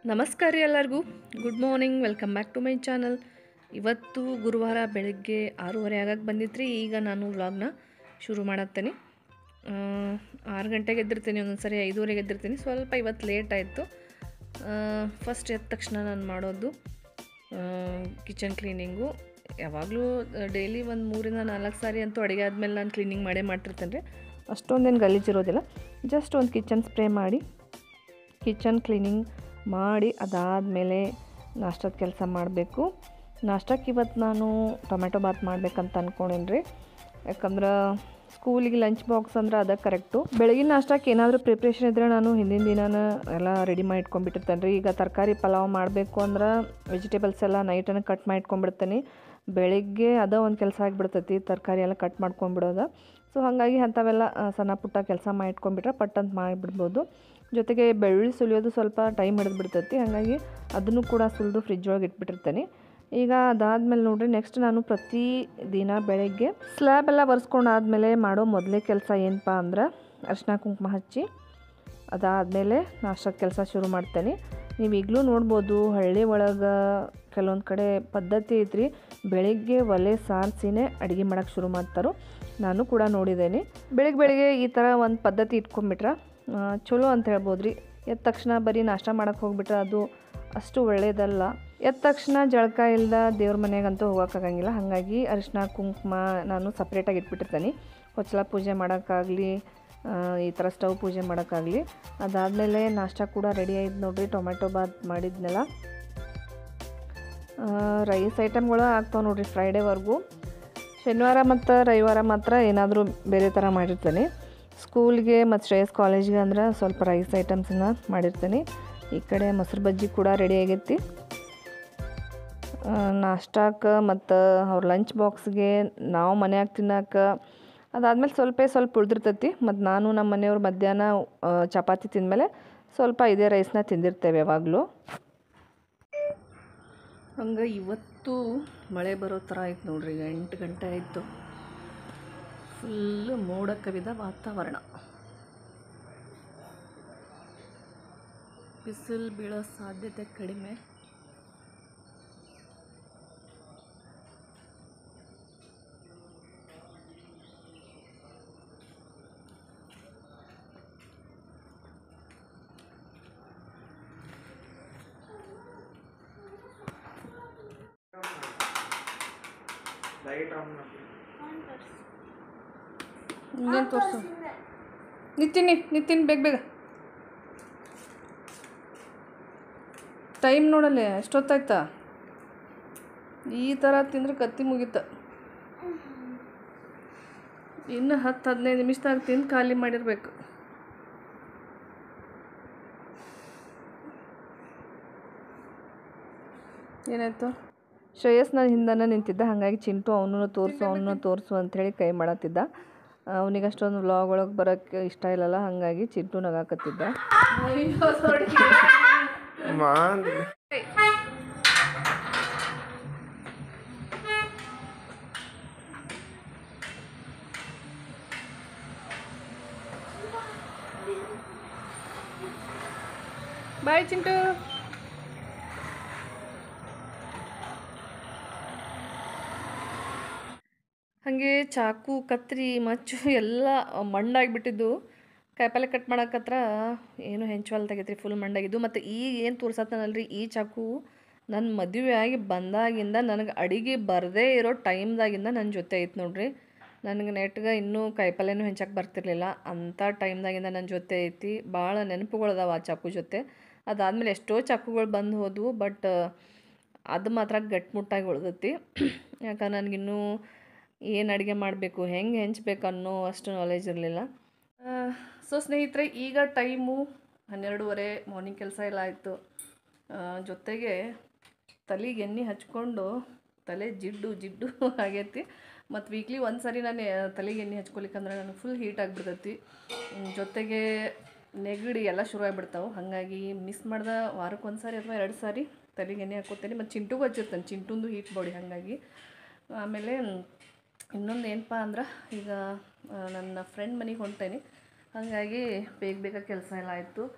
ನಮಸ್ಕಾರ ರೀ ಎಲ್ಲರಿಗೂ good morning welcome back to my channel ಇವತ್ತು ಗುರುವಾರ ಬೆಳಗ್ಗೆ ಆರೂವರೆ ಆಗಕ್ಕೆ ಬಂದಿತ್ತು ರೀ ಈಗ ನಾನು ವ್ಲಾಗ್ನ ಶುರು ಮಾಡತ್ತೇನೆ ಆರು ಗಂಟೆಗೆ ಎದ್ದಿರ್ತೀನಿ ಒಂದೊಂದು ಸರಿ ಐದೂವರೆಗೆ ಎದ್ದಿರ್ತೀನಿ ಸ್ವಲ್ಪ ಇವತ್ತು ಲೇಟ್ ಆಯಿತು ಫಸ್ಟ್ ಎದ್ದ ತಕ್ಷಣ ನಾನು ಮಾಡೋದು ಕಿಚನ್ ಕ್ಲೀನಿಂಗು ಯಾವಾಗಲೂ ಡೈಲಿ ಒಂದು ಮೂರಿಂದ ನಾಲ್ಕು ಸಾರಿ ಅಂತೂ ಅಡುಗೆ ಆದಮೇಲೆ ನಾನು ಕ್ಲೀನಿಂಗ್ ಮಾಡೇ ಮಾಡ್ತಿರ್ತೇನೆ ರೀ ಅಷ್ಟೊಂದೇನು ಗಲೀಜಿರೋದಿಲ್ಲ ಜಸ್ಟ್ ಒಂದು ಕಿಚನ್ ಸ್ಪ್ರೇ ಮಾಡಿ ಕಿಚನ್ ಕ್ಲೀನಿಂಗ್ ಮಾಡಿ ಅದಾದಮೇಲೆ ನಾಷ್ಟದ ಕೆಲಸ ಮಾಡಬೇಕು ನಾಷ್ಟಕ್ಕೆ ಇವತ್ತು ನಾನು ಟೊಮೆಟೊ ಬಾತ್ ಮಾಡ್ಬೇಕಂತ ಅಂದ್ಕೊಂಡೇನಿ ರೀ ಯಾಕಂದ್ರೆ ಸ್ಕೂಲಿಗೆ ಲಂಚ್ ಬಾಕ್ಸ್ ಅಂದ್ರೆ ಅದ ಕರೆಕ್ಟು ಬೆಳಗಿನ ನಾಷ್ಟಕ್ಕೆ ಏನಾದರೂ ಪ್ರಿಪ್ರೇಷನ್ ಇದ್ದರೆ ನಾನು ಹಿಂದಿನ ದಿನಾನ ಎಲ್ಲ ರೆಡಿ ಮಾಡಿ ಇಟ್ಕೊಂಡ್ಬಿಟ್ಟಿರ್ತೇನೆ ರೀ ಈಗ ತರಕಾರಿ ಪಲಾವ್ ಮಾಡಬೇಕು ಅಂದ್ರೆ ವೆಜಿಟೇಬಲ್ಸ್ ಎಲ್ಲ ನೈಟನ್ನು ಕಟ್ ಮಾಡಿ ಇಟ್ಕೊಂಡ್ಬಿಡ್ತೀನಿ ಬೆಳಿಗ್ಗೆ ಅದ ಒಂದು ಕೆಲಸ ಆಗಿಬಿಡ್ತೈತಿ ತರಕಾರಿ ಎಲ್ಲ ಕಟ್ ಮಾಡ್ಕೊಂಡ್ಬಿಡೋದು ಸೊ ಹಾಗಾಗಿ ಅಂಥವೆಲ್ಲ ಆ, ಸಣ್ಣ ಪುಟ್ಟ ಕೆಲಸ ಮಾಡಿ ಇಟ್ಕೊಂಡ್ಬಿಟ್ರೆ ಪಟ್ಟಂತ ಮಾಡಿಬಿಡ್ಬೋದು ಜೊತೆಗೆ ಬೆಳ್ಳುಳ್ಳಿ ಸುಲಿಯೋದು ಸ್ವಲ್ಪ ಟೈಮ್ ಹಿಡಿದು ಬಿಡ್ತೈತಿ ಹಾಗಾಗಿ ಅದನ್ನು ಕೂಡ ಸುಲಿದು ಫ್ರಿಜ್ ಒಳಗೆ ಇಟ್ಬಿಟ್ಟಿರ್ತೇನೆ ಈಗ ಅದಾದಮೇಲೆ ನೋಡ್ರಿ ನೆಕ್ಸ್ಟ್ ನಾನು ಪ್ರತಿ ದಿನ ಬೆಳಗ್ಗೆ ಸ್ಲ್ಯಾಬ್ ಎಲ್ಲ ಒರೆಸ್ಕೊಂಡಾದ್ಮೇಲೆ ಮಾಡೋ ಮೊದಲೇ ಕೆಲಸ ಏನಪ್ಪ ಅಂದ್ರೆ ಅರಿಶಿನ ಕುಂಕುಮ ಹಚ್ಚಿ ಅದಾದಮೇಲೆ ನಾಷ್ಟದ ಕೆಲಸ ಶುರು ಮಾಡ್ತೇನೆ ನೀವು ಈಗಲೂ ನೋಡ್ಬೋದು ಹಳ್ಳಿ ಒಳಗೆ ಕೆಲವೊಂದು ಕಡೆ ಪದ್ಧತಿ ಐತ್ರಿ ಬೆಳಿಗ್ಗೆ ಒಲೆ ಸಾರಿಸಿನೇ ಅಡುಗೆ ಮಾಡೋಕ್ಕೆ ಶುರು ಮಾಡ್ತಾರೋ ನಾನು ಕೂಡ ನೋಡಿದ್ದೇನೆ ಬೆಳಿಗ್ಗೆ ಬೆಳಿಗ್ಗೆ ಈ ಥರ ಒಂದು ಪದ್ಧತಿ ಇಟ್ಕೊಂಡ್ಬಿಟ್ರೆ ಆ, ಚಲೋ ಅಂತ ಹೇಳ್ಬೋದು ರೀ ಎದ್ದ ತಕ್ಷಣ ಬರೀ ನಾಷ್ಟ ಮಾಡೋಕ್ಕೆ ಹೋಗ್ಬಿಟ್ರೆ ಅದು ಅಷ್ಟು ಒಳ್ಳೆಯದಲ್ಲ ಎದ್ದ ತಕ್ಷಣ ಜಳಕ ಇಲ್ದ ದೇವ್ರ ಮನೆಗಂತೂ ಹೋಗೋಕ್ಕಾಗಂಗಿಲ್ಲ ಹಾಗಾಗಿ ಅರಿಶಿನ ಕುಂಕುಮ ನಾನು ಸಪ್ರೇಟಾಗಿ ಇಟ್ಬಿಟ್ಟಿರ್ತೀನಿ ಹೊಚ್ಚಲ ಪೂಜೆ ಮಾಡೋಕ್ಕಾಗಲಿ ಈ ಥರ ಸ್ಟವ್ ಪೂಜೆ ಮಾಡೋಕ್ಕಾಗಲಿ ಅದಾದಮೇಲೆ ನಾಷ್ಟ ಕೂಡ ರೆಡಿ ಆಯ್ತು ನೋಡ್ರಿ ಟೊಮೆಟೊ ಬಾತ್ ಮಾಡಿದ್ನೆಲ್ಲ ರೈಸ್ ಐಟಮ್ಗಳು ಆಗ್ತಾವೆ ನೋಡ್ರಿ ಫ್ರೈಡೇವರೆಗೂ ಶನಿವಾರ ಮತ್ತು ರವಿವಾರ ಮಾತ್ರ ಏನಾದರೂ ಬೇರೆ ಥರ ಮಾಡಿರ್ತೇನೆ ಸ್ಕೂಲ್ಗೆ ಮತ್ತು ಶ್ರೇಯಸ್ ಕಾಲೇಜ್ಗೆ ಅಂದ್ರೆ ಸ್ವಲ್ಪ ರೈಸ್ ಐಟಮ್ಸನ್ನ ಮಾಡಿರ್ತೇನೆ ಈ ಕಡೆ ಮೊಸರು ಬಜ್ಜಿ ಕೂಡ ರೆಡಿ ಆಗೈತಿ ನಾಷ್ಟಕ್ಕೆ ಮತ್ತು ಅವ್ರ ಲಂಚ್ ಬಾಕ್ಸ್ಗೆ ನಾವು ಮನ್ಯಾಗ ತಿನ್ನಕ್ಕೆ ಅದಾದ್ಮೇಲೆ ಸ್ವಲ್ಪ ಸ್ವಲ್ಪ ಉಳ್ದಿರ್ತೈತಿ ಮತ್ತು ನಾನು ನಮ್ಮ ಮನೆಯವ್ರು ಮಧ್ಯಾಹ್ನ ಆ, ಚಪಾತಿ ತಿಂದಮೇಲೆ ಸ್ವಲ್ಪ ಇದೇ ರೈಸ್ನ ತಿಂದಿರ್ತೇವೆ ಯಾವಾಗಲೂ ಹಂಗೆ ಇವತ್ತು ಮಳೆ ಬರೋ ಥರ ಆಯ್ತು ನೋಡ್ರಿ ಈಗ ಎಂಟು ಗಂಟೆ ಆಯಿತು ಫುಲ್ಲು ಮೋಡ ಕವಿದ ವಾತಾವರಣ ಬಿಸಿಲು ಬೀಳೋ ಸಾಧ್ಯತೆ ಕಡಿಮೆ ಇನ್ನೇನು ತೋರಿಸು ನಿತ್ತೀನಿ ನಿತ್ತೀನಿ ಬೇಗ ಬೇಗ ಟೈಮ್ ನೋಡಲ್ಲೇ ಎಷ್ಟೊತ್ತಾಯ್ತಾ ಈ ಥರ ತಿಂದ್ರೆ ಕತ್ತಿ ಮುಗೀತ ಇನ್ನು ಹತ್ತು ಹದಿನೈದು ನಿಮಿಷದಾಗ ತಿಂದು ಖಾಲಿ ಮಾಡಿರ್ಬೇಕು ಏನಾಯ್ತು ಶ್ರೇಯಸ್ ನಾನು ಹಿಂದನ ನಿಂತಿದ್ದ ಹಾಗಾಗಿ ಚಿಂಟು ಅವನನ್ನು ತೋರಿಸು ಅವನನ್ನು ತೋರಿಸು ಅಂಥೇಳಿ ಕೈ ಮಾಡತ್ತಿದ್ದ ಅವನಿಗೆ ಅಷ್ಟೊಂದು ವ್ಲಾಗ್ ಒಳಗೆ ಬರೋಕ್ಕೆ ಇಷ್ಟ ಇಲ್ಲಲ್ಲ ಹಾಗಾಗಿ ಚಿಂಟು ನಗಾಕತ್ತಿದ್ದ ಬಾಯ್ ಚಿಂಟು ಹಾಗೆ ಚಾಕು ಕತ್ರಿ ಮಚ್ಚು ಎಲ್ಲ ಮಣ್ಣಾಗಿಬಿಟ್ಟಿದ್ದು ಕಾಯಿಪಲ್ಲೆ ಕಟ್ ಮಾಡಕತ್ರ ಏನು ಹೆಂಚುವಲ್ ತೆಗೈತ್ರಿ ಫುಲ್ ಮಣ್ಣಾಗಿದ್ದು ಮತ್ತು ಈಗ ಏನು ತೋರ್ಸತ್ತನಲ್ರಿ ಈ ಚಾಕು ನನ್ನ ಮದುವೆ ಆಗಿ ಬಂದಾಗಿಂದ ನನಗೆ ಅಡಿಗೆ ಬರದೇ ಇರೋ ಟೈಮ್ದಾಗಿಂದ ನನ್ನ ಜೊತೆ ಐತೆ ನೋಡ್ರಿ ನನಗೆ ನೆಟ್ಗೆ ಇನ್ನೂ ಕಾಯಿಪಲ್ಲೆನೂ ಹೆಂಚಕ್ಕೆ ಬರ್ತಿರ್ಲಿಲ್ಲ ಅಂಥ ಟೈಮ್ದಾಗಿಂದ ನನ್ನ ಜೊತೆ ಐತಿ ಭಾಳ ನೆನಪುಗಳದಾವ ಆ ಚಾಕು ಜೊತೆ ಅದಾದಮೇಲೆ ಎಷ್ಟೋ ಚಾಕುಗಳು ಬಂದು ಹೋದವು ಬಟ್ ಅದು ಮಾತ್ರ ಗಟ್ಟಿಮುಟ್ಟಾಗಿ ಉಳ್ದೈತಿ ಯಾಕಂದ್ರೆ ನನಗಿನ್ನೂ ಏನು ಅಡುಗೆ ಮಾಡಬೇಕು ಹೆಂಗೆ ಹೆಂಚ್ಬೇಕು ಅನ್ನೋ ಅಷ್ಟು ನಾಲೆಜ್ ಇರಲಿಲ್ಲ ಸೊ ಸ್ನೇಹಿತರೆ ಈಗ ಟೈಮು ಹನ್ನೆರಡೂವರೆ ಮಾರ್ನಿಂಗ್ ಕೆಲಸ ಎಲ್ಲ ಆಯಿತು ಜೊತೆಗೆ ತಲೆಗೆ ಎಣ್ಣೆ ಹಚ್ಕೊಂಡು ತಲೆ ಜಿಡ್ಡು ಜಿಡ್ಡು ಆಗೈತಿ ಮತ್ತು ವೀಕ್ಲಿ ಒಂದು ಸಾರಿ ನಾನು ಆ, ತಲೆಗೆ ಎಣ್ಣೆ ಹಚ್ಕೊಲಿಕ್ಕಂದ್ರೆ ನನಗೆ ಫುಲ್ ಹೀಟ್ ಆಗಿಬಿಡ್ತೈತಿ ಹ್ಮ್, ಜೊತೆಗೆ ನೆಗಡಿ ಎಲ್ಲ ಶುರು ಆಗಿಬಿಡ್ತಾವೆ ಹಾಗಾಗಿ ಮಿಸ್ ಮಾಡ್ದೆ ವಾರಕ್ಕೆ ಒಂದು ಸಾರಿ ಅಥವಾ ಎರಡು ಸಾರಿ ತಲೆಗೆ ಎಣ್ಣೆ ಹಾಕ್ಕೋತೇನೆ ಮತ್ತು ಚಿಂಟುಗೂ ಹಚ್ಚಿರ್ತೇನೆ ಚಿಂಟುಂದು ಹೀಟ್ ಬಾಡಿ ಹಾಗಾಗಿ ಆಮೇಲೆ ಇನ್ನೊಂದು ಏನಪ್ಪ ಅಂದ್ರೆ ಈಗ ಆ, ನನ್ನ ಫ್ರೆಂಡ್ ಮನೆಗೆ ಹೊಂಟೇನಿ ಹಾಗಾಗಿ ಬೇಗ ಬೇಗ ಕೆಲಸ ಎಲ್ಲ ಆಯಿತು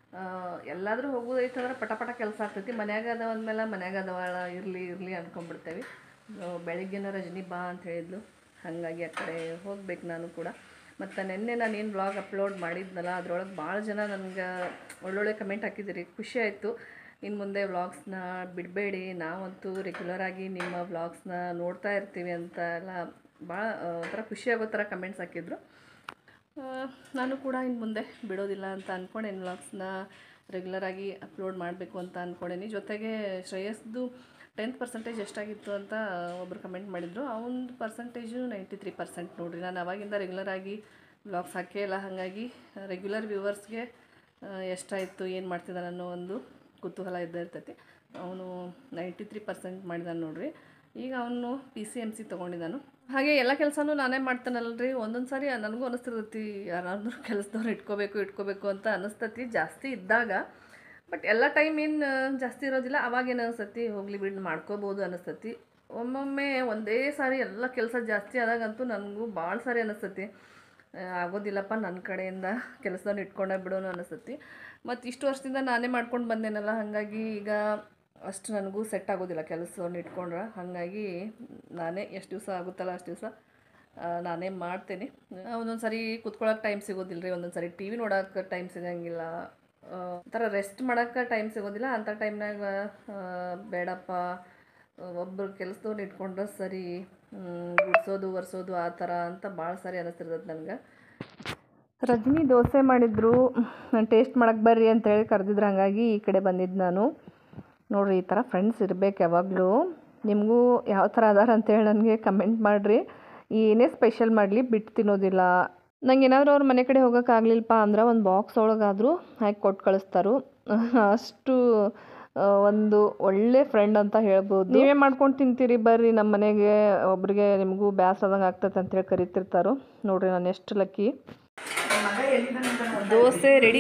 ಎಲ್ಲಾದರೂ ಹೋಗೋದೈತೆ ಅಂದ್ರೆ ಪಟ ಪಟ ಕೆಲಸ ಆಗ್ತೈತಿ ಮನ್ಯಾಗ ಅದಾವ ಅಂದಮೇಲೆ ಮನ್ಯಾಗ ಅದಾವಳ ಇರಲಿ ಇರಲಿ ಅಂದ್ಕೊಂಡ್ಬಿಡ್ತೇವೆ ಬೆಳಿಗ್ಗೆನ ರಜನಿ ಬಾ ಅಂತ ಹೇಳಿದ್ಲು ಹಾಗಾಗಿ ಆ ಕಡೆ ಹೋಗ್ಬೇಕು ನಾನು ಕೂಡ ಮತ್ತು ನಿನ್ನೆ ನಾನು ಏನು ಬ್ಲಾಗ್ ಅಪ್ಲೋಡ್ ಮಾಡಿದ್ನಲ್ಲ ಅದ್ರೊಳಗೆ ಭಾಳ ಜನ ನನಗೆ ಒಳ್ಳೊಳ್ಳೆ ಕಮೆಂಟ್ ಹಾಕಿದ್ದೀರಿ ಖುಷಿ ಆಯಿತು ಇನ್ನು ಮುಂದೆ ವ್ಲಾಗ್ಸ್ನ ಬಿಡಬೇಡಿ ನಾವಂತೂ ರೆಗ್ಯುಲರ್ ಆಗಿ ನಿಮ್ಮ ವ್ಲಾಗ್ಸ್ನ ನೋಡ್ತಾ ಇರ್ತೀವಿ ಅಂತ ಎಲ್ಲ ಭಾಳ ಒಂಥರ ಖುಷಿ ಆಗೋ ಥರ ಕಮೆಂಟ್ಸ್ ಹಾಕಿದ್ರು ಆ, ನಾನು ಕೂಡ ಇನ್ನು ಮುಂದೆ ಬಿಡೋದಿಲ್ಲ ಅಂತ ಅಂದ್ಕೊಂಡೇನಿ ವ್ಲಾಗ್ಸ್ನ ರೆಗ್ಯುಲರಾಗಿ ಅಪ್ಲೋಡ್ ಮಾಡಬೇಕು ಅಂತ ಅಂದ್ಕೊಂಡೇನಿ ಜೊತೆಗೆ ಶ್ರೇಯಸ್ದು ಟೆಂತ್ ಪರ್ಸೆಂಟೇಜ್ ಎಷ್ಟಾಗಿತ್ತು ಅಂತ ಒಬ್ಬರು ಕಮೆಂಟ್ ಮಾಡಿದರು ಅವನದು ಪರ್ಸೆಂಟೇಜು ನೈಂಟಿ ತ್ರೀ ಪರ್ಸೆಂಟ್ ನೋಡಿರಿ ನಾನು ಅವಾಗಿಂದ ರೆಗ್ಯುಲರಾಗಿ ವ್ಲಾಗ್ಸ್ ಹಾಕೇ ಇಲ್ಲ ಹಾಗಾಗಿ ರೆಗ್ಯುಲರ್ ವ್ಯೂವರ್ಸ್ಗೆ ಎಷ್ಟಾಯಿತು ಏನು ಮಾಡ್ತಿದ್ದಾನೆ ಅನ್ನೋ ಒಂದು ಕುತೂಹಲ ಇದ್ದೇ ಇರ್ತೈತಿ ಅವನು ನೈಂಟಿ ತ್ರೀ ಪರ್ಸೆಂಟ್ ಮಾಡಿದಾನೆ ನೋಡ್ರಿ ಈಗ ಅವನು ಪಿ ಸಿ ಎಮ್ ಸಿ ತೊಗೊಂಡಿದ್ದಾನು ಹಾಗೆ ಎಲ್ಲ ಕೆಲಸನೂ ನಾನೇ ಮಾಡ್ತಾನಲ್ರಿ ಒಂದೊಂದು ಸಾರಿ ನನಗೂ ಅನಿಸ್ತಿರ್ತೈತಿ ಯಾರಾದ್ರೂ ಕೆಲಸದವ್ರು ಇಟ್ಕೋಬೇಕು ಇಟ್ಕೋಬೇಕು ಅಂತ ಅನಿಸ್ತತಿ ಜಾಸ್ತಿ ಇದ್ದಾಗ ಬಟ್ ಎಲ್ಲ ಟೈಮ್ ಏನು ಜಾಸ್ತಿ ಇರೋದಿಲ್ಲ ಅವಾಗೇನು ಅನಿಸ್ತತಿ ಹೋಗ್ಲಿ ಬಿಡು ಮಾಡ್ಕೋಬೋದು ಅನಿಸ್ತತಿ ಒಮ್ಮೊಮ್ಮೆ ಒಂದೇ ಸಾರಿ ಎಲ್ಲ ಕೆಲಸ ಜಾಸ್ತಿ ಆದಾಗಂತೂ ನನಗೂ ಭಾಳ ಸಾರಿ ಅನಿಸ್ತತಿ ಆ, ಆಗೋದಿಲ್ಲಪ್ಪ ನನ್ನ ಕಡೆಯಿಂದ ಕೆಲಸದವ್ನು ಇಟ್ಕೊಂಡೇ ಬಿಡೋನು ಅನಿಸ್ತತಿ ಮತ್ತು ಇಷ್ಟು ವರ್ಷದಿಂದ ನಾನೇ ಮಾಡ್ಕೊಂಡು ಬಂದೇನಲ್ಲ ಹಾಗಾಗಿ ಈಗ ಅಷ್ಟು ನನಗೂ ಸೆಟ್ ಆಗೋದಿಲ್ಲ ಕೆಲಸವನ್ನು ಇಟ್ಕೊಂಡ್ರೆ ಹಾಗಾಗಿ ನಾನೇ ಎಷ್ಟು ದಿವಸ ಆಗುತ್ತಲ್ಲ ಅಷ್ಟು ದಿವಸ ನಾನೇ ಮಾಡ್ತೇನೆ ಒಂದೊಂದು ಸರಿ ಕುತ್ಕೊಳ್ಳೋಕೆ ಟೈಮ್ ಸಿಗೋದಿಲ್ಲ ರೀ ಒಂದೊಂದು ಸರಿ ಟಿ ವಿ ನೋಡೋಕೆ ಟೈಮ್ ಸಿಗಂಗಿಲ್ಲ ಆ, ಒಂಥರ ರೆಸ್ಟ್ ಮಾಡೋಕೆ ಟೈಮ್ ಸಿಗೋದಿಲ್ಲ ಅಂಥ ಟೈಮ್ನಾಗ ಬೇಡಪ್ಪ ಒಬ್ಬರು ಕೆಲಸದವ್ರು ಇಟ್ಕೊಂಡ್ರೆ ಸರಿ ಹ್ಮ್, ಗುಡ್ಸೋದು ಒರೆಸೋದು ಆ ಥರ ಅಂತ ಭಾಳ ಸಾರಿ ಅನಿಸ್ತಿರ್ತದೆ ನನಗೆ ರಜನಿ ದೋಸೆ ಮಾಡಿದ್ರು ಟೇಸ್ಟ್ ಮಾಡಕ್ಕೆ ಬರ್ರಿ ಅಂತೇಳಿ ಕರೆದಿದ್ರು ಹಂಗಾಗಿ ಈ ಕಡೆ ಬಂದಿದ್ದು ನಾನು ನೋಡ್ರಿ ಈ ಥರ ಫ್ರೆಂಡ್ಸ್ ಇರಬೇಕು ಯಾವಾಗಲೂ ನಿಮಗೂ ಯಾವ ಥರ ಅದಾರ ಅಂತೇಳಿ ನನಗೆ ಕಮೆಂಟ್ ಮಾಡಿರಿ ಏನೇ ಸ್ಪೆಷಲ್ ಮಾಡಲಿ ಬಿಟ್ಟು ತಿನ್ನೋದಿಲ್ಲ ನಂಗೆ ಏನಾದರೂ ಅವ್ರ ಮನೆ ಕಡೆ ಹೋಗೋಕ್ಕಾಗಲಿಲ್ಲಪ್ಪ ಅಂದ್ರೆ ಒಂದು ಬಾಕ್ಸ್ ಒಳಗಾದರೂ ಹಾಕಿ ಕೊಟ್ಟು ಕಳಿಸ್ತಾರು ಅಷ್ಟು ಆ, ಒಂದು ಒಳ್ಳೆ ಫ್ರೆಂಡ್ ಅಂತ ಹೇಳ್ಬೋದು ನೀವೇ ಮಾಡ್ಕೊಂಡು ತಿಂತೀರಿ ಬರ್ರಿ ನಮ್ಮ ಮನೆಗೆ ಒಬ್ರಿಗೆ ನಿಮಗೂ ಬ್ಯಾಸದಂಗೆ ಆಗ್ತೈತೆ ಅಂತೇಳಿ ಕರಿತಿರ್ತಾರೋ ನೋಡ್ರಿ ನಾನು ಎಷ್ಟು ಲಕ್ಕಿ ದೋಸೆ ರೆಡಿ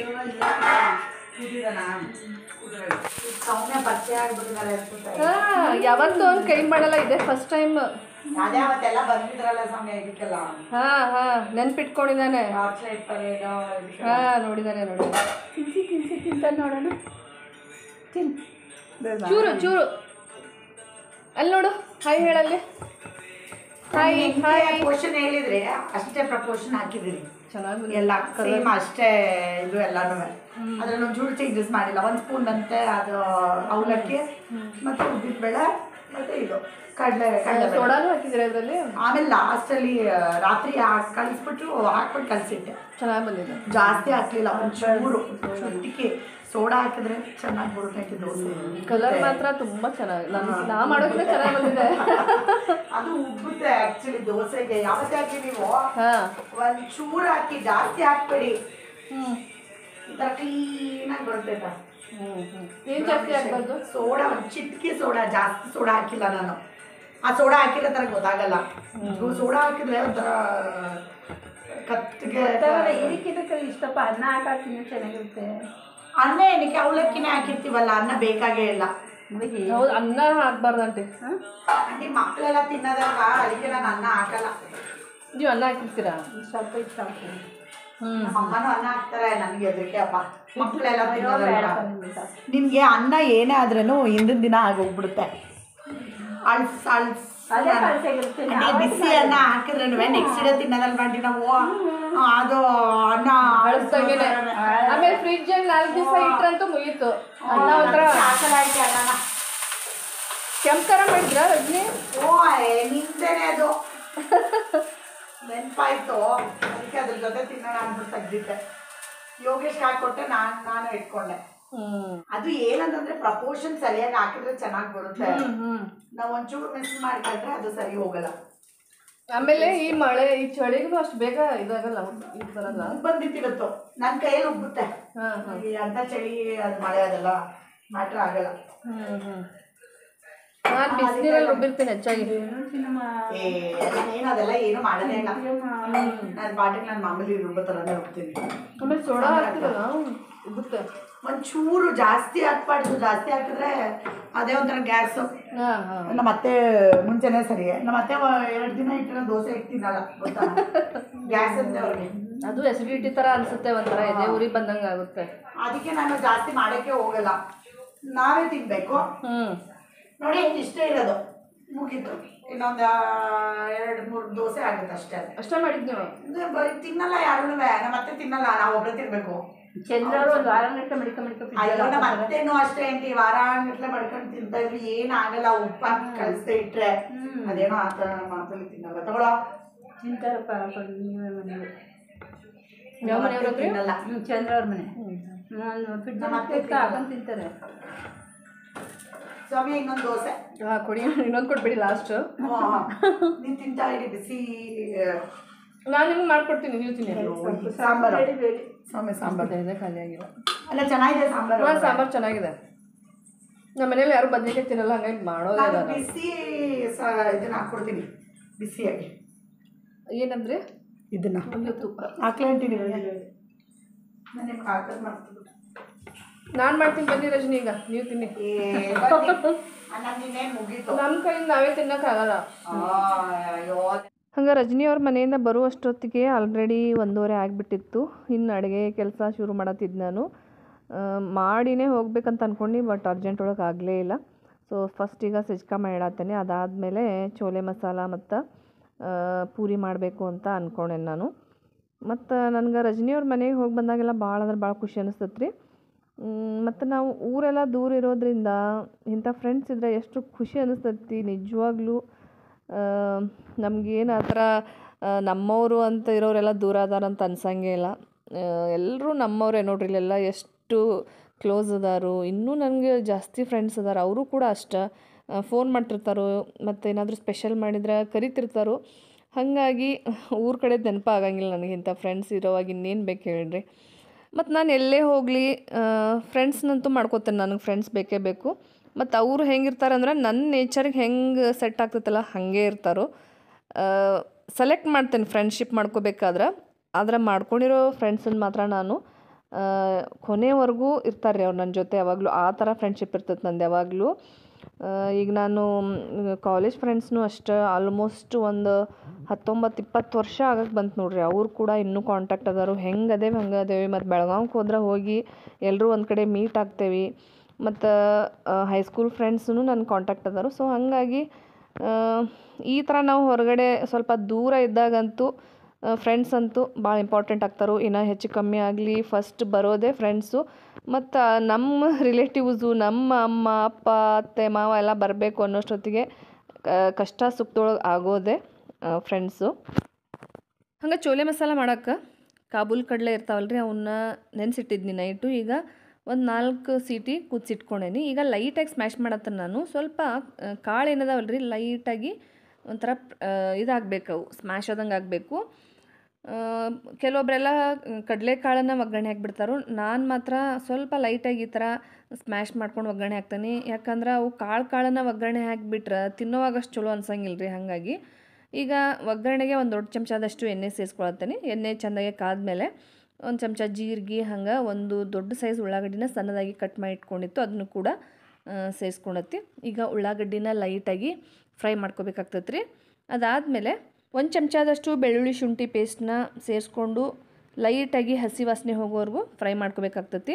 ಸೌಮ್ಯ ಪರಿಚಯ ಆಗ್ಬಿಟ್ಟಿದ್ದಾರೆ ಅನ್ಸುತ್ತೆ ಯಾವತ್ತೂ ಅವ್ನು ಕೈ ಮಾಡಲ್ಲ ಇದೆ ಫಸ್ಟ್ ಟೈಮ್ ಅದೇ ಅವತ್ತೆಲ್ಲ ಬಂದಿದ್ರಲ್ಲ ಸೌಮ್ಯ ಇದಕ್ಕೆಲ್ಲ ಹಾಂ ಹಾಂ ನೆನ್ಪಿಟ್ಕೊಂಡಿದ್ದಾನೆ ಟಾರ್ಚ್ ಲೈಟ್ ಪರೇಡ್ ಹಾಂ ನೋಡಿದ್ದಾನೆ ನೋಡಿ ತಿನ್ಸಿ ತಿನ್ಸಿ ತಿಂತ ನೋಡೋಣ ತಿನ್ ಚೂರು ಚೂರು ಅಲ್ಲಿ ನೋಡು ಹಾಯ್ ಹೇಳಲ್ಲಿ ಹಾಯ್ ಹಾಯ್ ಪ್ರಪೋಷನ್ ಹೇಳಿದ್ರೆ ಅಷ್ಟೇ ಪ್ರಪೋಷನ್ ಹಾಕಿದಿರಿ ಚೆನ್ನಾಗಿ ಎಲ್ಲ ಸೇಮ್ ಅಷ್ಟೇ ಇದು ಎಲ್ಲಾನು ಅದ್ರಲ್ಲಿ ಒಂಚೂರು ಚೇಂಜಸ್ ಮಾಡಿಲ್ಲ ಒಂದು ಸ್ಪೂನ್ ಬಂತೆ ಅದು ಅವಲಕ್ಕಿ ಮತ್ತೆ ಉದ್ದಿನ ಬೇಳೆ ಮತ್ತೆ ಇದು ಕಡಲೆ ಕಡಲೆ ಸೋಡಾನು ಹಾಕಿದ್ದೀರಾ ಇದರಲ್ಲಿ ಆಮೇಲೆ ಲಾಸ್ಟಲ್ಲಿ ರಾತ್ರಿ ಹಾಕ್ ಕಲಿಸ್ಬಿಟ್ಟು ಹಾಕ್ಬಿಟ್ಟು ಕಲಿಸಿಟ್ಟೆ ಚೆನ್ನಾಗಿ ಬಂದಿದೆ ಜಾಸ್ತಿ ಹಾಕ್ಲಿಲ್ಲ ಒಂಚೂರು ಚುಟ್ಟಿಗೆ ಸೋಡಾ ಹಾಕಿದ್ರೆ ಚೆನ್ನಾಗಿ ಬರುತ್ತೆ ದೋಸೆ ಕಲರ್ ಮಾತ್ರ ತುಂಬಾ ಚೆನ್ನಾಗಿ ನಾನು ನಾ ಮಾಡೋದ್ರೆ ಚೆನ್ನಾಗಿ ಬಂದಿದೆ ಅದು ಉಬ್ಬುತ್ತೆ ಆಕ್ಚುಲಿ ದೋಸೆಗೆ ಯಾವತ್ತೇ ಹಾಕಿ ನೀವು ಹಾಂ ಒಂದ್ ಚೂರು ಹಾಕಿ ಜಾಸ್ತಿ ಹಾಕ್ಬೇಡಿ ಹ್ಞೂ ಈ ತರ ಕ್ಲೀನಾಗಿ ಬರುತ್ತೆ ಇದು. ಹ್ಞೂ ಹ್ಞೂ ಏನು ಜಾಸ್ತಿ ಆಗ್ಬಾರ್ದು ಸೋಡಾ ಒಂದ್ ಚಿಟ್ಕಿ ಸೋಡಾ ಜಾಸ್ತಿ ಸೋಡಾ ಹಾಕಿಲ್ಲ ನಾನು ಆ ಸೋಡಾ ಹಾಕಿರೋ ತರ ಗೊತ್ತಾಗಲ್ಲ ಸೋಡಾ ಹಾಕಿದ್ರೆ ಒಂಥರ ಕತ್ತಿಗೆ ಇದಕ್ಕಿದಕ್ಕೆ ಇಷ್ಟಪ್ಪ ಅನ್ನ ಹಾಕಾಕಿನ ಚೆನ್ನಾಗಿರುತ್ತೆ ಅನ್ನ ಏನಕ್ಕೆ ಅವಲಕ್ಕಿನೇ ಹಾಕಿರ್ತೀವಲ್ಲ ಅನ್ನ ಬೇಕಾಗೇ ಇಲ್ಲ ಹೌದು ಅನ್ನ ಹಾಕ್ಬಾರ್ದಂತೆ ಆಂಟಿ ಮಕ್ಕಳೆಲ್ಲ ತಿನ್ನೋದಾಗ ಅದಕ್ಕೆ ನಾನು ಅನ್ನ ಹಾಕಲ್ಲ ನೀವು ಅನ್ನ ಹಾಕಿರ್ತೀರಾ ಸ್ವಲ್ಪ ಇಷ್ಟ ಹ್ಞೂ ನಮ್ಮ ಅಮ್ಮನೂ ಅನ್ನ ಹಾಕ್ತಾರೆ ನನಗೆ ಹೆದರಿಕೆ ಅಪ್ಪ ಮಕ್ಕಳೆಲ್ಲ ಬೇಡ ತಿನ್ನೋದಲ್ಲ ಬಂದ್ಬಿಟ್ಟ. ನಿಮಗೆ ಅನ್ನ ಏನೇ ಆದ್ರೂ ಹಿಂದಿನ ದಿನ ಆಗೋಗ್ಬಿಡುತ್ತೆ ಅಳ್ಸ್ ಅಳ್ಸ್ ಅದೇ ಕಳ್ಸಾಗಿರುತ್ತೆ ಅದೇ ಬಿಸಿ ಅನ್ನ ಹಾಕಿದ್ರೆ ನೆಕ್ಸ್ಟ್ ಡೇ ತಿನ್ನೋದಲ್ಲ ಬಂಡಿ ನಾವು ಆ, ಅದು ಅನ್ನ ಅಳಿಸ್ದಂಗೆನೆ ಆಮೇಲೆ ಫ್ರಿಜ್ ಅಲ್ಲಿ ನಾಲ್ಕು ದಿವಸ ಇಟ್ರಂತೂ ಮುಗೀತು ಅನ್ನ ಒಂಥರ ಹಾಕಲಾಯ್ತು ಅನ್ನನ ಕೆಂಪು ಥರ ಮಾಡಿದ್ರಾ ರಜನಿ ಓ ಏ, ನಿಂದೇನೆ ಅದು ನೆನಪಾಯ್ತು ಅದಕ್ಕೆ ಅದ್ರ ಜೊತೆ ತಿನ್ನೋಣ ಅಂದ್ಬಿಟ್ಟು ತೆಗ್ದಿದ್ದೆ ಯೋಗೇಶ್ ಹಾಕೊಟ್ಟೆ ನಾನು ನಾನು ಇಟ್ಕೊಂಡೆ ಹ್ಞೂ ಅದು ಏನಂತಂದ್ರೆ ಪ್ರಪೋರ್ಷನ್ ಸರಿಯಾಗಿ ಹಾಕಿದ್ರೆ ಚೆನ್ನಾಗಿ ಬರುತ್ತೆ ಹ್ಞೂ ನಾವು ಒಂಚೂರು ಮಿಸ್ ಮಾಡ್ಕೊಂಡ್ರೆ ಅದು ಸರಿ ಹೋಗಲ್ಲ ಆಮೇಲೆ ಈ ಮಳೆ ಈ ಚಳಿಗೂ ಅಷ್ಟು ಬೇಗ ಇದಾಗಲ್ಲ ಇದು ಬರಲ್ಲ ಬಂದಿತ್ತಿರುತ್ತೋ ನನ್ನ ಕೈಯಲ್ಲಿ ಉಬ್ಬುತ್ತೆ ಹಾಂ ಹಾಂ ಈ ಅಂತ ಚಳಿ ಅದು ಮಳೆ ಅದೆಲ್ಲ ಮ್ಯಾಟ್ರ್ ಆಗಲ್ಲ ಹ್ಞೂ ಹ್ಞೂ ನಾನು ಬಿಸಿನೀರಲ್ಲಿ ರುಬ್ಬಿರ್ತೀನಿ ಹೆಚ್ಚಾಗಿ ಸಿನಿಮಾ ಏ ಏನು ಅದೆಲ್ಲ ಏನು ಮಾಡೋದೇ ಇಲ್ಲ ನನ್ನ ಪಾಟಿಗೆ ನಾನು ಮಾಮೂಲಿ ರುಬ್ಬ ಥರನೇ ಹೋಗ್ತೀನಿ ಆಮೇಲೆ ಸೋಡಾ ಹಾಕ್ತಿರಲ್ಲ ಉಗುತ್ತೆ ಒಂಚೂರು ಜಾಸ್ತಿ ಹಾಕ್ಬಾರ್ದು ಜಾಸ್ತಿ ಹಾಕಿದ್ರೆ ಅದೇ ಒಂಥರ ಗ್ಯಾಸು ಹಾಂ ಹಾಂ ನಮ್ಮ ಅತ್ತೆ ಮುಂಚೆನೇ ಸರಿ ನಮ್ಮ ಅತ್ತೆ ಎರಡು ದಿನ ಇಟ್ಟಿರೋ ದೋಸೆ ಇಟ್ಟಿದ್ದಲ್ಲ ಗೊತ್ತಾ ಗ್ಯಾಸ್ ಅಂತ ಅವ್ರಿಗೆ ಅದು ಎಸಿಡಿಟಿ ಥರ ಅನಿಸುತ್ತೆ ಒಂಥರ ಎದೆ ಉರಿ ಬಂದಂಗೆ ಆಗುತ್ತೆ ಅದಕ್ಕೆ ನಾನು ಜಾಸ್ತಿ ಮಾಡೋಕ್ಕೆ ಹೋಗಲ್ಲ ನಾವೇ ತಿನ್ಬೇಕು ಹ್ಞೂ ನೋಡಿ ಇಷ್ಟೇ ಇರೋದು ಮುಗೀತು ಇನ್ನೊಂದು ಎರಡು ಮೂರು ದೋಸೆ ಆಗುತ್ತೆ ಅಷ್ಟೇ ಅಷ್ಟೇ ಮಾಡಿದ್ದು ನೀವು ಇದು ಬರೀ ತಿನ್ನಲ್ಲ ಯಾರೂ ನಮ್ಮ ಮತ್ತೆ ತಿನ್ನಲ್ಲ ನಾವು ಒಬ್ಬರೇ ತಿನ್ಬೇಕು ಚಂದ್ರವರು ಒಂದು ವಾರ ಗಂಟೆ ಮಡಿಕ ಮಡಿಕ ಅಯ್ಯೋ ನಮ್ಮ ಅತ್ತೆನೂ ಅಷ್ಟೇ ಆಂಟಿ ವಾರ ಗಟ್ಲೆ ಮಾಡ್ಕೊಂಡು ತಿಂತಾ ಇದ್ವಿ ಏನಾಗಲ್ಲ ಉಪ್ಪು ಹಾಕಿ ಕಳಿಸ್ತಾ ಇಟ್ರೆ ಅದೇನೋ ಆ ಥರ ಮಾತಲ್ಲಿ ತಿನ್ನಲ್ಲ ತಗೊಳ್ಳೋ ತಿಂತಾರಪ್ಪ ನೀವೇ ಮನೆಯವರು ಯಾವ ಮನೆಯವ್ರು ಅಂದ್ರಿ? ತಿನ್ನಲ್ಲ ಹ್ಞೂ ಚಂದ್ರವ್ರ ಮನೆ ಫ್ರಿಡ್ಜ್ ಮತ್ತೆ ಹಾಕೊಂಡು ತಿಂತಾರೆ ಸ್ವಾಮಿ ಇನ್ನೊಂದು ದೋಸೆ ಹಾಂ ಕೊಡಿ ಇನ್ನೊಂದು ಕೊಟ್ಬಿಡಿ ಲಾಸ್ಟ್ ನೀನು ತಿಂತಾ ಇರಿ ಬಿಸಿ ನಾನು ನಿಮ್ಗೆ ಮಾಡ್ಕೊಡ್ತೀನಿ ನೀವು ತಿನ್ನಿ ಸಾಂಬಾರು ಬೇಡಿ ಬೇಡಿ ಸ್ವಾಮಿ ಸಾಂಬಾರು ಇದೆ ಖಾಲಿ ಆಗಿಲ್ಲ ಅಲ್ಲ ಚೆನ್ನಾಗಿದೆ ಸಾಂಬಾರು ಹಾಂ ಸಾಂಬಾರು ಚೆನ್ನಾಗಿದೆ ನಮ್ಮ ಮನೇಲಿ ಯಾರು ಬದ್ನಿಕಾಯಿ ತಿನ್ನಲ್ಲ ಹಂಗಾಗಿ ಮಾಡೋದೇ ಇಲ್ಲ ನಾನು ನಾನು ಬಿಸಿ ಸ ಇದನ್ನ ಹಾಕ್ಕೊಡ್ತೀನಿ ಬಿಸಿಯಾಗಿ ಏನಂದ್ರೆ ಇದನ್ನ ಒಂದು ತುಪ್ಪ ಹಾಕ್ಲೇ ಅಂತೀನಿ ನಾನು ನಿಮ್ಗೆ ಹಾಕೋದು ಮಾಡ್ತೀನಿ ನಾನು ಮಾಡ್ತೀನಿ ಬನ್ನಿ ರಜನಿ ಈಗ ನೀವು ತಿನ್ನಿ ಅನ್ನೇನು ಮುಗೀತು ನಮ್ಮ ಕೈಯಿಂದ ನಾವೇ ತಿನ್ನೋಕ್ಕಾಗಲ್ಲ ಆ, ಅಯ್ಯೋ ಹಂಗೆ ರಜನಿ ಅವ್ರ ಮನೆಯಿಂದ ಬರುವಷ್ಟೊತ್ತಿಗೆ ಆಲ್ರೆಡಿ ಒಂದೂವರೆ ಆಗಿಬಿಟ್ಟಿತ್ತು ಇನ್ನು ಅಡುಗೆ ಕೆಲಸ ಶುರು ಮಾಡತ್ತಿದ್ದು ನಾನು ಆ, ಮಾಡಿನೇ ಹೋಗ್ಬೇಕಂತ ಅಂದ್ಕೊಂಡು ಬಟ್ ಅರ್ಜೆಂಟ್ ಒಳಗೆ ಆಗಲೇ ಇಲ್ಲ ಸೊ ಫಸ್ಟ್ ಈಗ ಸಜ್ಕ ಮಾಡಿಡತ್ತೇನೆ ಅದಾದಮೇಲೆ ಚೋಲೆ ಮಸಾಲ ಮತ್ತು ಪೂರಿ ಮಾಡಬೇಕು ಅಂತ ಅಂದ್ಕೊಂಡೆ ನಾನು ಮತ್ತು ನನಗೆ ರಜನಿಯವ್ರ ಮನೆಗೆ ಹೋಗಿ ಬಂದಾಗೆಲ್ಲ ಭಾಳ ಅಂದ್ರೆ ಭಾಳ ಖುಷಿ ಅನಿಸ್ತೈತೆ ರೀ ಮತ್ತು ನಾವು ಊರೆಲ್ಲ ದೂರ ಇರೋದ್ರಿಂದ ಇಂಥ ಫ್ರೆಂಡ್ಸ್ ಇದ್ದರೆ ಎಷ್ಟು ಖುಷಿ ಅನಿಸ್ತೈತಿ ನಿಜವಾಗ್ಲೂ ನಮಗೇನು ಆ ಥರ ಆ, ನಮ್ಮವರು ಅಂತ ಇರೋರೆಲ್ಲ ದೂರ ಅದಾರ ಅಂತ ಅನ್ಸಂಗೇ ಇಲ್ಲ ಎಲ್ಲರೂ ನಮ್ಮವರೇ ನೋಡ್ರಿ ಇಲ್ಲೆಲ್ಲ ಎಷ್ಟು ಕ್ಲೋಸ್ ಅದಾರು ಇನ್ನೂ ನನಗೆ ಜಾಸ್ತಿ ಫ್ರೆಂಡ್ಸ್ ಅದಾರ ಅವರು ಕೂಡ ಅಷ್ಟೇ ಫೋನ್ ಮಾಡ್ತಿರ್ತಾರೋ ಮತ್ತು ಏನಾದರೂ ಸ್ಪೆಷಲ್ ಮಾಡಿದ್ರೆ ಕರಿತಿರ್ತಾರೋ ಹಾಗಾಗಿ ಊರ ಕಡೆ ನೆನಪು ಆಗಂಗಿಲ್ಲ ನನಗೆ ಇಂಥ ಫ್ರೆಂಡ್ಸ್ ಇರೋವಾಗ ಇನ್ನೇನು ಬೇಕು ಹೇಳ್ರಿ ಮತ್ತು ನಾನು ಎಲ್ಲೇ ಹೋಗಲಿ ಫ್ರೆಂಡ್ಸ್ನಂತೂ ಮಾಡ್ಕೋತೇನೆ ನನಗೆ ಫ್ರೆಂಡ್ಸ್ ಬೇಕೇ ಬೇಕು ಮತ್ತು ಅವರು ಹೆಂಗಿರ್ತಾರೆ ಅಂದ್ರೆ ನನ್ನ ನೇಚರ್ಗೆ ಹೆಂಗೆ ಸೆಟ್ ಆಗ್ತೈತಲ್ಲ ಹಾಗೆ ಇರ್ತಾರೋ ಸೆಲೆಕ್ಟ್ ಮಾಡ್ತೇನೆ ಫ್ರೆಂಡ್ಶಿಪ್ ಮಾಡ್ಕೋಬೇಕಾದ್ರೆ ಆದ್ರೆ ಮಾಡ್ಕೊಂಡಿರೋ ಫ್ರೆಂಡ್ಸನ್ನ ಮಾತ್ರ ನಾನು ಆ, ಕೊನೆವರೆಗೂ ಇರ್ತಾರೆ ರೀ ಅವ್ರು ನನ್ನ ಜೊತೆ ಯಾವಾಗಲೂ ಆ ಥರ ಫ್ರೆಂಡ್ಶಿಪ್ ಇರ್ತೈತೆ ನಂದು ಯಾವಾಗಲೂ ಆ, ಈಗ ನಾನು ಕಾಲೇಜ್ ಫ್ರೆಂಡ್ಸ್ನೂ ಅಷ್ಟೇ ಆಲ್ಮೋಸ್ಟ್ ಒಂದು ಹತ್ತೊಂಬತ್ತು ಇಪ್ಪತ್ತು ವರ್ಷ ಆಗಕ್ಕೆ ಬಂತು ನೋಡ್ರಿ ಅವ್ರು ಕೂಡ ಇನ್ನೂ ಕಾಂಟ್ಯಾಕ್ಟ್ ಅದಾರು ಹೆಂಗೆ ಅದೇವಿ ಹಂಗೆ ಅದೇವಿ ಮತ್ತು ಬೆಳಗಾವ್ಗೆ ಹೋದ್ರೆ ಹೋಗಿ ಎಲ್ಲರೂ ಒಂದು ಕಡೆ ಮೀಟ್ ಆಗ್ತೇವೆ ಮತ್ತು ಹೈಸ್ಕೂಲ್ ಫ್ರೆಂಡ್ಸೂ ನನ್ನ ಕಾಂಟ್ಯಾಕ್ಟ್ ಅದಾರು ಸೊ ಹಾಗಾಗಿ ಆ, ಈ ಥರ ನಾವು ಹೊರಗಡೆ ಸ್ವಲ್ಪ ದೂರ ಇದ್ದಾಗಂತೂ ಫ್ರೆಂಡ್ಸ್ ಅಂತೂ ಭಾಳ ಇಂಪಾರ್ಟೆಂಟ್ ಆಗ್ತಾರೆ ಇನ್ನು ಹೆಚ್ಚು ಕಮ್ಮಿ ಆಗಲಿ ಫಸ್ಟ್ ಬರೋದೇ ಫ್ರೆಂಡ್ಸು ಮತ್ತು ನಮ್ಮ ರಿಲೇಟಿವ್ಸು ನಮ್ಮ ಅಮ್ಮ ಅಪ್ಪ ಅತ್ತೆ ಮಾವ ಎಲ್ಲ ಬರಬೇಕು ಅನ್ನೋಷ್ಟೊತ್ತಿಗೆ ಆ, ಕಷ್ಟ ಸುಖದೊಳಗೆ ಆಗೋದೇ ಫ್ರೆಂಡ್ಸು ಹಂಗೆ ಚೋಲೆ ಮಸಾಲ ಮಾಡೋಕೆ ಕಾಬೂಲ್ ಕಡಲೆ ಇರ್ತಾವಲ್ಲ ರೀ ಅವನ್ನ ನೆನೆಸಿಟ್ಟಿದ್ನಿ ನೈಟು ಈಗ ಒಂದು ನಾಲ್ಕು ಸೀಟಿ ಕುದಿಸಿಟ್ಕೊಂಡೇನಿ ಈಗ ಲೈಟಾಗಿ ಸ್ಮ್ಯಾಶ್ ಮಾಡತ್ತೇನೆ ನಾನು ಸ್ವಲ್ಪ ಆ, ಕಾಳು ಏನದಾವಲ್ಲ ರೀ ಲೈಟಾಗಿ ಒಂಥರ ಇದಾಗಬೇಕು ಅವು ಸ್ಮ್ಯಾಶ್ ಆದಂಗೆ ಆಗಬೇಕು ಕೆಲವೊಬ್ಬರೆಲ್ಲ ಕಡಲೆಕಾಳನ್ನು ಒಗ್ಗರಣೆ ಹಾಕ್ಬಿಡ್ತಾರೋ ನಾನು ಮಾತ್ರ ಸ್ವಲ್ಪ ಲೈಟಾಗಿ ಈ ಥರ ಸ್ಮ್ಯಾಶ್ ಮಾಡ್ಕೊಂಡು ಒಗ್ಗರಣೆ ಹಾಕ್ತೀನಿ ಯಾಕಂದ್ರೆ ಅವು ಕಾಳು ಕಾಳನ್ನು ಒಗ್ಗರಣೆ ಹಾಕಿಬಿಟ್ರೆ ತಿನ್ನೋವಾಗ ಅಷ್ಟು ಚಲೋ ಅನ್ಸಂಗಿಲ್ಲ ರೀ ಹಾಗಾಗಿ ಈಗ ಒಗ್ಗರಣೆಗೆ ಒಂದು ದೊಡ್ಡ ಚಮಚದಷ್ಟು ಎಣ್ಣೆ ಸೇರಿಸ್ಕೊಳತ್ತೀನಿ ಎಣ್ಣೆ ಚೆಂದಾಗಿ ಕಾದ್ಮೇಲೆ ಒಂದು ಚಮಚ ಜೀರಿಗೆ ಹಂಗೆ ಒಂದು ದೊಡ್ಡ ಸೈಜ್ ಉಳ್ಳಾಗಡ್ಡಿನ ಸಣ್ಣದಾಗಿ ಕಟ್ ಮಾಡಿ ಇಟ್ಕೊಂಡಿತ್ತು ಅದನ್ನು ಕೂಡ ಸೇರಿಸ್ಕೊಳತ್ತಿ ಈಗ ಉಳ್ಳಾಗಡ್ಡಿನ ಲೈಟಾಗಿ ಫ್ರೈ ಮಾಡ್ಕೋಬೇಕಾಗ್ತೈತೆ ರೀ ಅದಾದಮೇಲೆ ಒಂದು ಚಮಚದಷ್ಟು ಬೆಳ್ಳುಳ್ಳಿ ಶುಂಠಿ ಪೇಸ್ಟ್ನ ಸೇರಿಸ್ಕೊಂಡು ಲೈಟಾಗಿ ಹಸಿ ವಾಸನೆ ಹೋಗೋವರೆಗೂ ಫ್ರೈ ಮಾಡ್ಕೋಬೇಕಾಗ್ತೈತಿ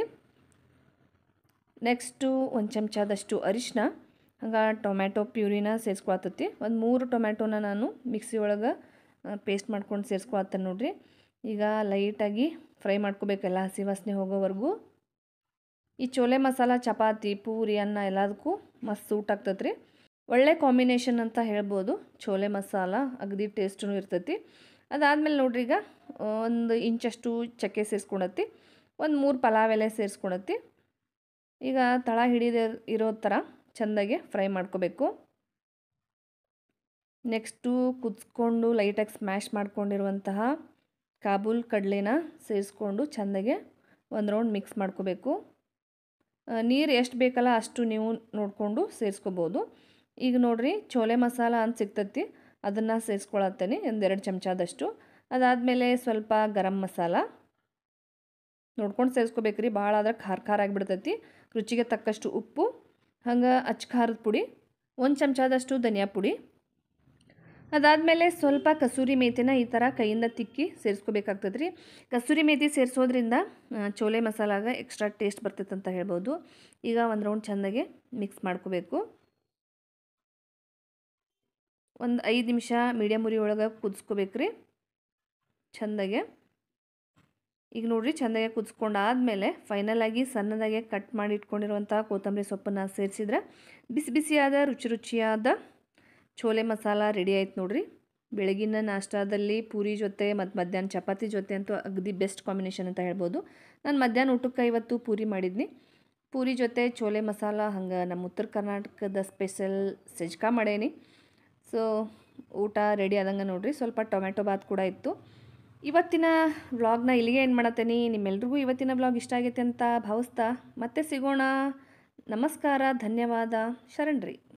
ನೆಕ್ಸ್ಟು ಒಂದು ಚಮಚದಷ್ಟು ಅರಿಶಿನ ಹಂಗೆ ಟೊಮ್ಯಾಟೊ ಪ್ಯೂರಿನ ಸೇರಿಸ್ಕೊಳತೈತಿ ಒಂದು ಮೂರು ಟೊಮ್ಯಾಟೊನ ನಾನು ಮಿಕ್ಸಿ ಒಳಗೆ ಪೇಸ್ಟ್ ಮಾಡ್ಕೊಂಡು ಸೇರಿಸ್ಕೊಳತ್ತೇನೆ ನೋಡ್ರಿ ಈಗ ಲೈಟಾಗಿ ಫ್ರೈ ಮಾಡ್ಕೋಬೇಕೆಲ್ಲ ಹಸಿ ವಾಸನೆ ಹೋಗೋವರೆಗೂ ಈ ಚೋಲೆ ಮಸಾಲ ಚಪಾತಿ ಪೂರಿ ಅನ್ನ ಎಲ್ಲದಕ್ಕೂ ಮಸ್ತ್ ಸೂಟ್ ಆಗ್ತೈತೆ ರೀ ಒಳ್ಳೆ ಕಾಂಬಿನೇಷನ್ ಅಂತ ಹೇಳ್ಬೋದು ಚೋಲೆ ಮಸಾಲ ಅಗದಿ ಟೇಸ್ಟೂ ಇರ್ತೈತಿ ಅದಾದಮೇಲೆ ನೋಡ್ರಿ ಈಗ ಒಂದು ಇಂಚಷ್ಟು ಚಕ್ಕೆ ಸೇರಿಸ್ಕೊಳತ್ತಿ ಒಂದು ಮೂರು ಪಲಾವ್ ಎಲೆ ಸೇರಿಸ್ಕೊಳತ್ತಿ ಈಗ ತಳ ಹಿಡಿದ ಇರೋ ಥರ ಚೆಂದಾಗೆ ಫ್ರೈ ಮಾಡ್ಕೋಬೇಕು ನೆಕ್ಸ್ಟು ಕುದಿಸ್ಕೊಂಡು ಲೈಟಾಗಿ ಸ್ಮ್ಯಾಶ್ ಮಾಡ್ಕೊಂಡಿರುವಂತಹ ಕಾಬೂಲ್ ಕಡಲೆನ ಸೇರಿಸ್ಕೊಂಡು ಚೆಂದಾಗೆ ಒಂದು ರೌಂಡ್ ಮಿಕ್ಸ್ ಮಾಡ್ಕೋಬೇಕು ನೀರು ಎಷ್ಟು ಬೇಕಲ್ಲ ಅಷ್ಟು ನೀವು ನೋಡಿಕೊಂಡು ಸೇರಿಸ್ಕೋಬೋದು ಈಗ ನೋಡ್ರಿ ಚೋಲೆ ಮಸಾಲ ಅಂತ ಸಿಗ್ತೈತಿ ಅದನ್ನು ಸೇರಿಸ್ಕೊಳತ್ತೇನೆ ಒಂದೆರಡು ಚಮಚದಷ್ಟು ಅದಾದಮೇಲೆ ಸ್ವಲ್ಪ ಗರಂ ಮಸಾಲ ನೋಡ್ಕೊಂಡು ಸೇರಿಸ್ಕೋಬೇಕ್ರಿ ಭಾಳ ಆದ್ರೆ ಖಾರ ಖಾರ ಆಗಿಬಿಡ್ತೈತಿ ರುಚಿಗೆ ತಕ್ಕಷ್ಟು ಉಪ್ಪು ಹಂಗೆ ಅಚ್ಚ ಖಾರದ ಪುಡಿ ಒಂದು ಚಮಚದಷ್ಟು ಧನಿಯಾ ಪುಡಿ ಅದಾದಮೇಲೆ ಸ್ವಲ್ಪ ಕಸೂರಿ ಮೇಥಿನ ಈ ಥರ ಕೈಯಿಂದ ತಿಕ್ಕಿ ಸೇರಿಸ್ಕೋಬೇಕಾಗ್ತದೆ ರೀ ಕಸೂರಿ ಮೇಥಿ ಸೇರಿಸೋದ್ರಿಂದ ಆ, ಚೋಲೆ ಮಸಾಲಾಗ ಎಕ್ಸ್ಟ್ರಾ ಟೇಸ್ಟ್ ಬರ್ತೈತೆ ಅಂತ ಹೇಳ್ಬೋದು ಈಗ ಒಂದು ರೌಂಡ್ ಚೆಂದಾಗೆ ಮಿಕ್ಸ್ ಮಾಡ್ಕೋಬೇಕು ಒಂದು ಐದು ನಿಮಿಷ ಮೀಡಿಯಮ್ ಉರಿ ಒಳಗೆ ಕುದಿಸ್ಕೋಬೇಕು ರೀ ಚೆಂದಾಗೆ ಈಗ ನೋಡ್ರಿ ಚೆಂದಾಗೆ ಕುದಿಸ್ಕೊಂಡಾದ್ಮೇಲೆ ಫೈನಲಾಗಿ ಸಣ್ಣದಾಗೆ ಕಟ್ ಮಾಡಿ ಇಟ್ಕೊಂಡಿರುವಂಥ ಕೊತ್ತಂಬರಿ ಸೊಪ್ಪನ್ನು ಸೇರಿಸಿದ್ರೆ ಬಿಸಿ ಬಿಸಿಯಾದ ರುಚಿ ರುಚಿಯಾದ ಚೋಲೆ ಮಸಾಲ ರೆಡಿ ಆಯ್ತು ನೋಡ್ರಿ ಬೆಳಗಿನ ನಾಷ್ಟಾದಲ್ಲಿ ಪೂರಿ ಜೊತೆ ಮತ್ತು ಮಧ್ಯಾಹ್ನ ಚಪಾತಿ ಜೊತೆ ಅಂತೂ ಅಗದಿ ಬೆಸ್ಟ್ ಕಾಂಬಿನೇಷನ್ ಅಂತ ಹೇಳ್ಬೋದು ನಾನು ಮಧ್ಯಾಹ್ನ ಊಟಕ್ಕೆ ಇವತ್ತು ಪೂರಿ ಮಾಡಿದ್ನಿ ಪೂರಿ ಜೊತೆ ಚೋಲೆ ಮಸಾಲ ಹಂಗೆ ನಮ್ಮ ಉತ್ತರ ಕರ್ನಾಟಕದ ಸ್ಪೆಷಲ್ ಸಜ್ಕಾ ಮಾಡೇನಿ ಸೊ ಊಟ ರೆಡಿ ಆದಂಗೆ ನೋಡ್ರಿ ಸ್ವಲ್ಪ ಟೊಮೆಟೊ ಬಾತ್ ಕೂಡ ಇತ್ತು ಇವತ್ತಿನ ವ್ಲಾಗ್ನ ಇಲ್ಲಿಗೆ ಏನು ಮಾಡತ್ತೇನೆ ನಿಮ್ಮೆಲ್ರಿಗೂ ಇವತ್ತಿನ ವ್ಲಾಗ್ ಇಷ್ಟ ಆಗೈತೆ ಅಂತ ಭಾವಿಸ್ತಾ ಮತ್ತೆ ಸಿಗೋಣ ನಮಸ್ಕಾರ ಧನ್ಯವಾದ ಶರಣ್ರಿ